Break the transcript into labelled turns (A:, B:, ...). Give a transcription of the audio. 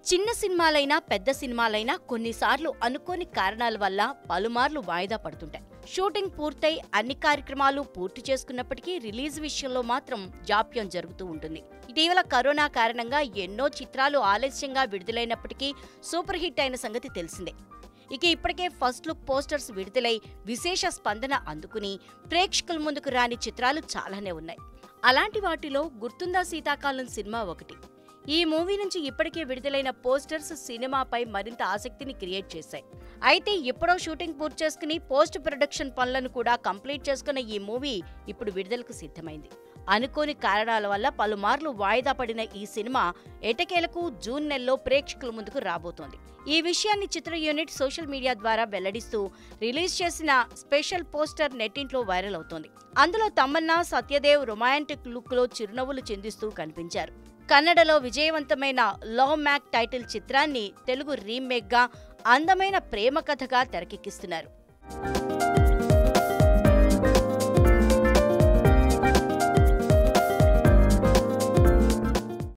A: చిన్న సినిమాలైనా పెద్ద సినిమాలైనా కొన్నిసార్లు అనుకోని కారణాల వల్ల పలుమార్లు వాయిదా పడుతుంటాయి షూటింగ్ పూర్తయి అన్ని కార్యక్రమాలు పూర్తి చేసుకున్నప్పటికీ రిలీజ్ విషయంలో మాత్రం జాప్యం జరుగుతూ ఉంటుంది ఇటీవల కరోనా కారణంగా ఎన్నో చిత్రాలు ఆలస్యంగా విడుదలైనప్పటికీ సూపర్ హిట్ అయిన సంగతి తెలిసిందే ఇక ఇప్పటికే ఫస్ట్ లుక్ పోస్టర్స్ విడుదలై విశేష స్పందన అందుకుని ప్రేక్షకుల ముందుకు రాని చిత్రాలు చాలానే ఉన్నాయి అలాంటి వాటిలో గుర్తుందా శీతాకాలం సినిమా ఒకటి ఈ మూవీ నుంచి ఇప్పటికే విడుదలైన పోస్టర్స్ సినిమాపై మరింత ఆసక్తిని క్రియేట్ చేశాయి అయితే ఎప్పుడో షూటింగ్ పూర్తి చేసుకుని పోస్ట్ ప్రొడక్షన్ పనులను కూడా కంప్లీట్ చేసుకున్న ఈ మూవీ ఇప్పుడు విడుదలకు సిద్ధమైంది అనుకోని కారణాల వల్ల పలుమార్లు వాయిదా పడిన ఈ సినిమా ఎటకేలకు జూన్ నెలలో ప్రేక్షకుల ముందుకు రాబోతోంది ఈ విషయాన్ని చిత్ర యూనిట్ సోషల్ మీడియా ద్వారా వెల్లడిస్తూ రిలీజ్ చేసిన స్పెషల్ పోస్టర్ నెట్టింట్లో వైరల్ అవుతోంది అందులో తమన్నా సత్యదేవ్ రొమాంటిక్ లుక్ లో చిరునవ్వులు చిందిస్తూ కనిపించారు కన్నడలో విజయవంతమైన లవ్ మ్యాక్ టైటిల్ చిత్రాన్ని తెలుగు రీమేక్గా అందమైన ప్రేమ కథగా తెరకెక్కిస్తున్నారు